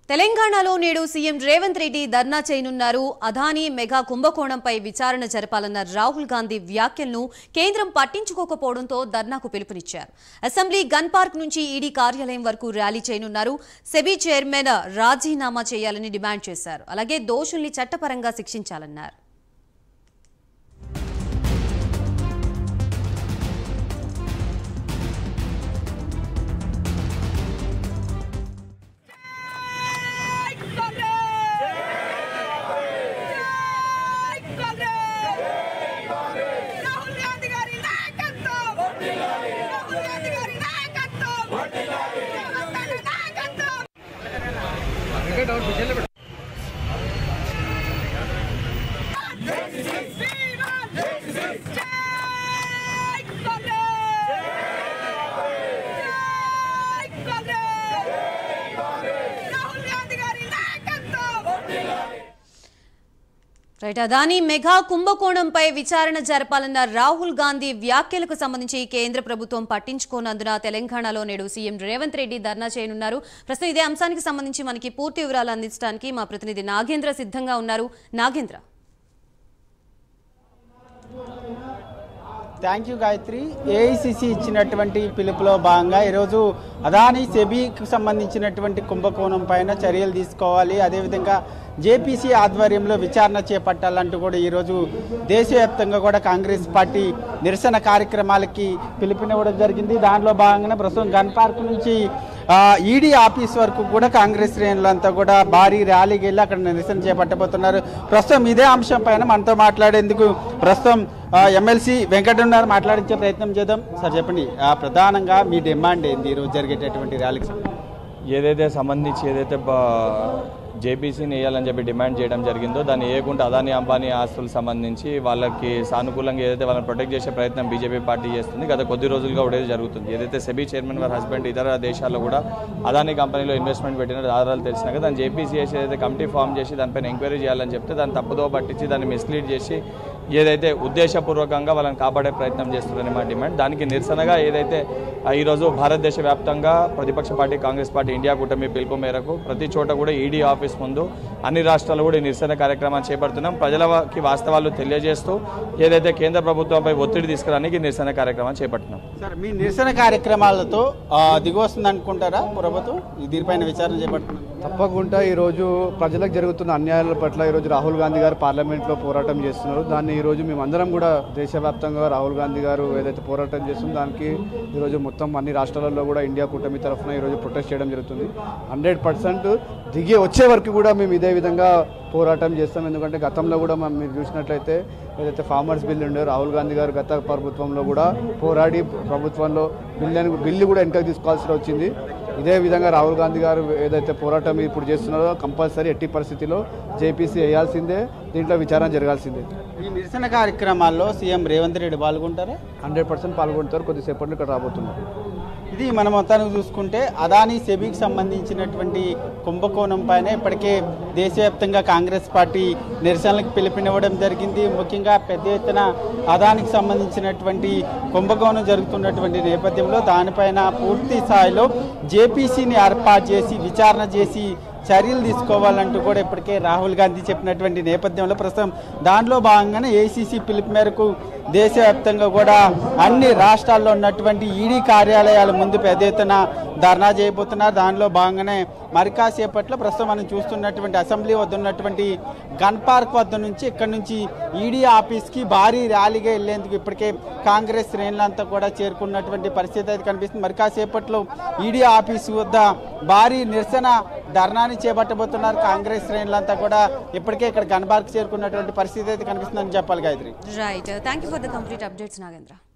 తెలంగాణలో నేడు సీఎం రేవంత్ రెడ్డి ధర్నా చేయనున్నారు అదానీ మెగా కుంభకోణంపై విచారణ జరపాలన్న రాహుల్ గాంధీ వ్యాఖ్యలను కేంద్రం పట్టించుకోకపోవడంతో ధర్నాకు పిలుపునిచ్చారు అసెంబ్లీ గన్ పార్క్ నుంచి ఈడీ కార్యాలయం వరకు ర్యాలీ చేయనున్నారు సెబీ చైర్మన్ రాజీనామా చేయాలని డిమాండ్ చేశారు అలాగే దోషుల్ని చట్టపరంగా శిక్షించాలన్నారు రాహుల్ గాంధీ గారి నాయకత్వం రాహుల్ గాంధీ గారి నాయకత్వం రేవంత్ రెడ్డి నాయకత్వం జై కాంగ్రెస్ జై కాంగ్రెస్ రాహుల్ గాంధీ గారి నాయకత్వం రైట్ అదానీ మెగా కుంభకోణంపై విచారణ జరపాలన్న రాహుల్ గాంధీ వ్యాఖ్యలకు సంబంధించి కేంద్ర ప్రభుత్వం పట్టించుకోనందున తెలంగాణలో నేడు సీఎం రేవంత్ రెడ్డి ధర్నా చేయనున్నారు ప్రస్తుతం ఇదే అంశానికి సంబంధించి మనకి పూర్తి వివరాలు అందించడానికి మా ప్రతినిధి నాగేంద్ర సిద్ధంగా ఉన్నారు Nagendra thank you Gayatri AICC ఇచ్చినటువంటి పిలుపులో భాగంగా ఈరోజు అదానీ సెబీకి సంబంధించినటువంటి కుంభకోణం పైన చర్యలు తీసుకోవాలి అదేవిధంగా జేపీసీ ఆధ్వర్యంలో విచారణ చేపట్టాలంటూ కూడా ఈరోజు దేశవ్యాప్తంగా కూడా కాంగ్రెస్ పార్టీ నిరసన కార్యక్రమాలకి పిలుపునివ్వడం జరిగింది దానిలో భాగంగానే ప్రస్తుతం గన్ పార్క్ నుంచి ఈడీ ఆఫీస్ వరకు కూడా కాంగ్రెస్ శ్రేణులంతా కూడా భారీ ర్యాలీకి వెళ్ళి అక్కడ నిరసన చేపట్టబోతున్నారు ప్రస్తుతం ఇదే అంశం పైన మనతో మాట్లాడేందుకు ప్రస్తుతం ఆ, ఎమ్మెల్సీ వెంకట ఉన్నారు మాట్లాడించే ప్రయత్నం చేద్దాం సార్ చెప్పండి ఆ, ప్రధానంగా మీ డిమాండ్ ఏంది ఈరోజు జరిగేటటువంటి ర్యాలీకి సంబంధించి? ఏదైతే సంబంధించి ఏదైతే జేపీసీని వేయాలని చెప్పి డిమాండ్ చేయడం జరిగిందో దాన్ని వేయకుండా అదానీ అంబానీ ఆస్తులకు సంబంధించి వాళ్ళకి సానుకూలంగా ఏదైతే వాళ్ళని ప్రొటెక్ట్ చేసే ప్రయత్నం బీజేపీ పార్టీ చేస్తుంది గత కొద్ది రోజులుగా కూడా ఇది జరుగుతుంది ఏదైతే సెబీ చైర్మన్ వారి హస్బెండ్ ఇతర దేశాల్లో కూడా అదానీ కంపెనీలో ఇన్వెస్ట్మెంట్ పెట్టిన ఆధారాలు తెలిసినాక దాన్ని జేపీసీ చేసి ఏదైతే కమిటీ ఫామ్ చేసి దానిపైన ఎంక్వైరీ చేయాలని చెప్తే దాన్ని తప్పుదో పట్టించి దాన్ని మిస్లీడ్ చేసి ఏదైతే ఉద్దేశపూర్వకంగా వాళ్ళని కాపాడే ప్రయత్నం చేస్తుందని మా డిమాండ్ దానికి నిరసనగా ఏదైతే ఆ, ఈరోజు భారతదేశ వ్యాప్తంగా ప్రతిపక్ష పార్టీ కాంగ్రెస్ పార్టీ ఇండియా కూటమి పిలుపు మేరకు ప్రతి చోట కూడా ఈడీ ఆఫీస్ ముందు అన్ని రాష్ట్రాలు కూడా ఈ నిరసన కార్యక్రమాన్ని చేపడుతున్నాం ప్రజలకి వాస్తవాలు తెలియజేస్తూ ఏదైతే కేంద్ర ప్రభుత్వంపై ఒత్తిడి తీసుకురానికి నిరసన కార్యక్రమాన్ని చేపడుతున్నాం సార్ మీ నిరసన కార్యక్రమాలతో ఆ, దిగొస్తుంది అనుకుంటారా ప్రభుత్వం ఈ దీనిపైన విచారణ చేపడుతున్నారు తప్పకుండా ఈరోజు ప్రజలకు జరుగుతున్న అన్యాయాల పట్ల ఈరోజు రాహుల్ గాంధీ గారు పార్లమెంట్లో పోరాటం చేస్తున్నారు దాన్ని ఈరోజు మేమందరం కూడా దేశవ్యాప్తంగా రాహుల్ గాంధీ గారు ఏదైతే పోరాటం చేస్తుందో దానికి ఈరోజు మొత్తం అన్ని రాష్ట్రాలలో కూడా ఇండియా కూటమి తరఫున ఈరోజు ప్రొటెస్ట్ చేయడం జరుగుతుంది హండ్రెడ్ పర్సెంట్ దిగి వచ్చే వరకు కూడా మేము ఇదే విధంగా పోరాటం చేస్తాం ఎందుకంటే గతంలో కూడా మనం మీరు చూసినట్లయితే ఏదైతే ఫార్మర్స్ బిల్ ఉందో రాహుల్ గాంధీ గారు గత ప్రభుత్వంలో కూడా పోరాడి ప్రభుత్వంలో బిల్లు బిల్లు కూడా వెనకకి తీసుకోవాల్సి వచ్చింది ఇదే విధంగా రాహుల్ గాంధీ గారు ఏదైతే పోరాటం ఇప్పుడు చేస్తున్నారో కంపల్సరీ ఎట్టి పరిస్థితిలో జేపీసీ వేయాల్సిందే దీంట్లో విచారణ జరగాల్సిందే ఈ నిరసన కార్యక్రమాల్లో సీఎం రేవంత్ రెడ్డి పాల్గొంటారా హండ్రెడ్ పర్సెంట్ పాల్గొంటారు కొద్దిసేపట్లో ఇక్కడ రాబోతున్నారు ఇది మనం మొత్తానికి చూసుకుంటే అదానీ సెబీకి సంబంధించినటువంటి కుంభకోణం పైన ఇప్పటికే దేశవ్యాప్తంగా కాంగ్రెస్ పార్టీ నిరసనలకు పిలుపునివ్వడం జరిగింది ముఖ్యంగా పెద్ద ఎత్తున అదానికి సంబంధించినటువంటి కుంభకోణం జరుగుతున్నటువంటి నేపథ్యంలో దానిపైన పూర్తి స్థాయిలో జేపీసీని ఏర్పాటు చేసి విచారణ చేసి చర్యలు తీసుకోవాలంటూ కూడా ఇప్పటికే రాహుల్ గాంధీ చెప్పినటువంటి నేపథ్యంలో ప్రస్తుతం దానిలో భాగంగానే ఏసీసీ పిలుపు మేరకు దేశవ్యాప్తంగా కూడా అన్ని రాష్ట్రాల్లో ఉన్నటువంటి ఈడీ కార్యాలయాల ముందు పెద్ద ఎత్తున ధర్నా చేయబోతున్నారు దానిలో భాగంగానే మరి కాసేపట్లో ప్రస్తుతం మనం చూస్తున్నటువంటి అసెంబ్లీ వద్ద ఉన్నటువంటి గన్ పార్క్ వద్ద నుంచి ఇక్కడ నుంచి ఈడీ ఆఫీస్కి భారీ ర్యాలీగా వెళ్లేందుకు ఇప్పటికే కాంగ్రెస్ శ్రేణులంతా కూడా చేరుకున్నటువంటి పరిస్థితి అయితే కనిపిస్తుంది మరి కాసేపట్లో ఈడీ ఆఫీస్ వద్ద భారీ నిరసన ధర్నాని చేపట్టబోతున్నారు కాంగ్రెస్ శ్రేణులంతా కూడా ఇప్పటికే ఇక్కడ గన్ పార్క్ చేరుకున్నటువంటి పరిస్థితి అయితే కనిపిస్తుందని చెప్పాలి Gayatri right thank you for the complete updates Nagendra